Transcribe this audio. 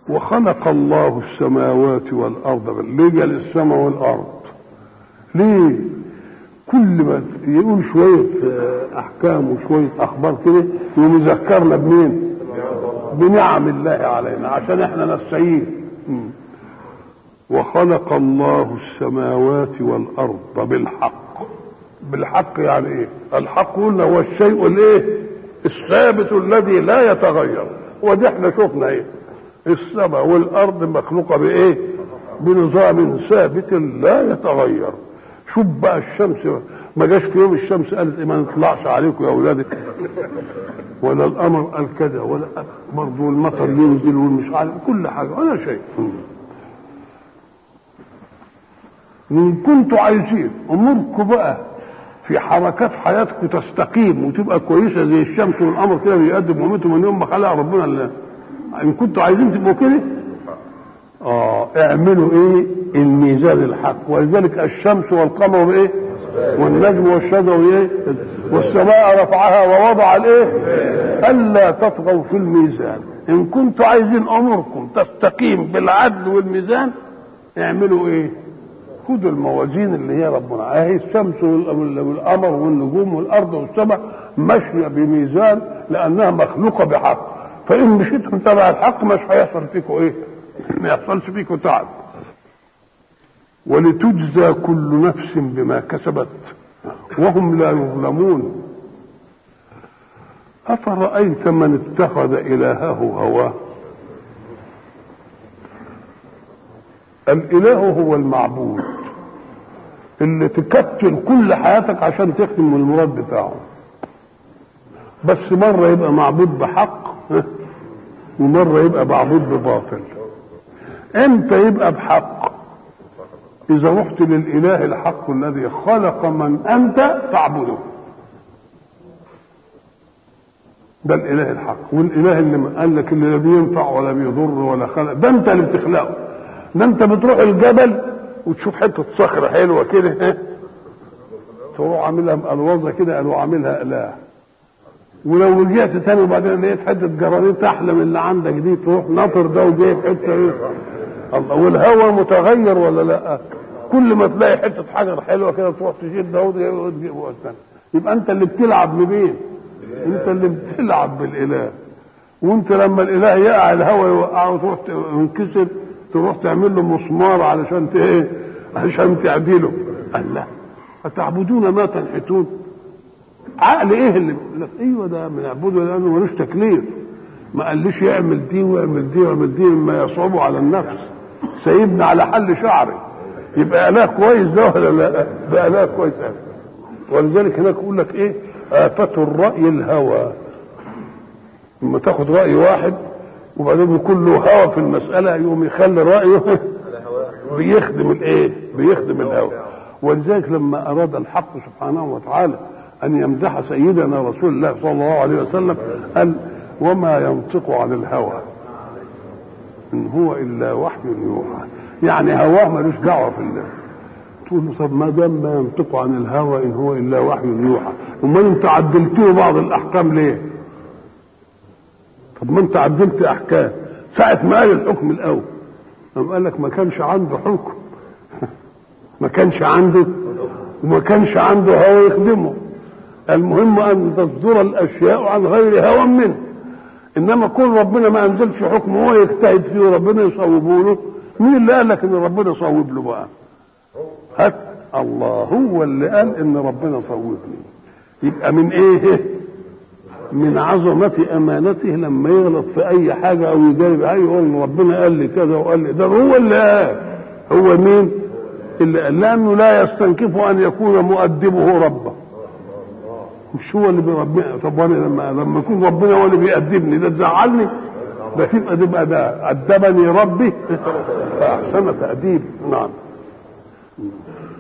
وخلق الله السماوات والارض ليه قال السماء والارض ليه كل ما يقول شويه احكام وشويه اخبار كده يقوم يذكرنا بمين بنعم الله علينا عشان احنا نستعين وخلق الله السماوات والارض بالحق بالحق يعني ايه الحق قلنا هو الشيء الايه الثابت الذي لا يتغير ودي احنا شفنا ايه السماء والارض مخلوقه بايه بنظام ثابت لا يتغير شوف بقى الشمس ما جاش في يوم الشمس قالت ما نطلعش عليكم يا اولادي ولا القمر قال كذا ولا برضه المطر ينزل والمش عارف كل حاجه ولا شيء ان كنتوا عايزين اموركم بقى في حركات حياتكم تستقيم وتبقى كويسه زي الشمس والقمر كده بيقدم مهمته من يوم ما خلق ربنا الله ان كنتوا عايزين تبقوا كده اه اعملوا ايه الميزان الحق ولذلك الشمس والقمر ايه والنجم والشجر ايه والسماء رفعها ووضع الايه الا تطغوا في الميزان ان كنتوا عايزين اموركم تستقيم بالعدل والميزان اعملوا ايه خدوا الموازين اللي هي ربنا اهي الشمس والقمر والنجوم والارض والسماء ماشيه بميزان لانها مخلوقه بحق فان مشيتم تبع الحق مش هيحصل فيكم ايه ما يحصلش فيكم تعب ولتجزى كل نفس بما كسبت وهم لا يظلمون أفرأيت من اتخذ إلهه هواه الإله هو المعبود اللي تكتل كل حياتك عشان تخدم المراد بتاعه بس مرة يبقى معبود بحق ومرة يبقى معبود بباطل امتى يبقى بحق اذا رحت للاله الحق الذي خلق من انت تعبده ده الاله الحق والاله اللي قال لك اللي لا بينفع ولا بيضر ولا خلق ده انت اللي بتخلقه ده انت بتروح الجبل وتشوف حته صخره حلوه كده تروح عاملها مقلوظه كده قالوا عاملها اله ولو رجعت تاني وبعدين لقيت حته جرانيت احلى من اللي عندك دي تروح ناطر ده وجايب حته ايه الله والهواء متغير ولا لا كل ما تلاقي حته حجر حلوه كده تروح تشيل ده وتجيبه الثاني يبقى انت اللي بتلعب بمين انت اللي بتلعب بالاله وانت لما الاله يقع الهواء يوقعه وتروح ينكسر تروح تعمل له مسمار علشان ايه عشان تعدله الله أتعبدون ما تنحتون عقل ايه اللي لك ايوه ده بنعبده لانه ملوش تكليف ما قاليش يعمل دي ويعمل دي ويعمل دي مما يصعب على النفس سيبنا على حل شعري يبقى اله كويس ده ولا لا؟ ده اله كويس أوي. ولذلك هناك يقول لك ايه؟ آفة الرأي الهوى لما تاخد رأي واحد وبعدين يكون له هوى في المسألة يقوم يخلي رأيه بيخدم الايه؟ بيخدم الهوى ولذلك لما أراد الحق سبحانه وتعالى أن يمدح سيدنا رسول الله صلى الله عليه وسلم قال وما ينطق عن الهوى إن هو إلا وحي يوحى يعني هواه ملوش دعوة في الله تقول له طب ما دام ما ينطق عن الهوى إن هو إلا وحي يوحى أمال أنت عدلتوا بعض الأحكام ليه؟ طب ما أنت عدلت أحكام ساعة ما قال الحكم الأول قام قال لك ما كانش عنده حكم ما كانش عنده وما كانش عنده هوى يخدمه المهم ان تصدر الاشياء عن غير هوى منه انما كون ربنا ما انزلش حكم هو يجتهد فيه وربنا يصوبه له مين اللي قال لك ان ربنا صوب له بقى هات الله هو اللي قال ان ربنا صوبني يبقى من ايه من عظمة أمانته لما يغلط في أي حاجة أو يجارب أي يقول ربنا قال لي كذا وقال لي ده هو اللي قال هو مين؟ اللي قال لأنه لا يستنكف أن يكون مؤدبه ربه مش هو اللي بيربيني طب وانا لما لما يكون ربنا هو اللي بيأدبني ده تزعلني ده تبقى تبقى ده أدبني ربي فأحسن تأديب نعم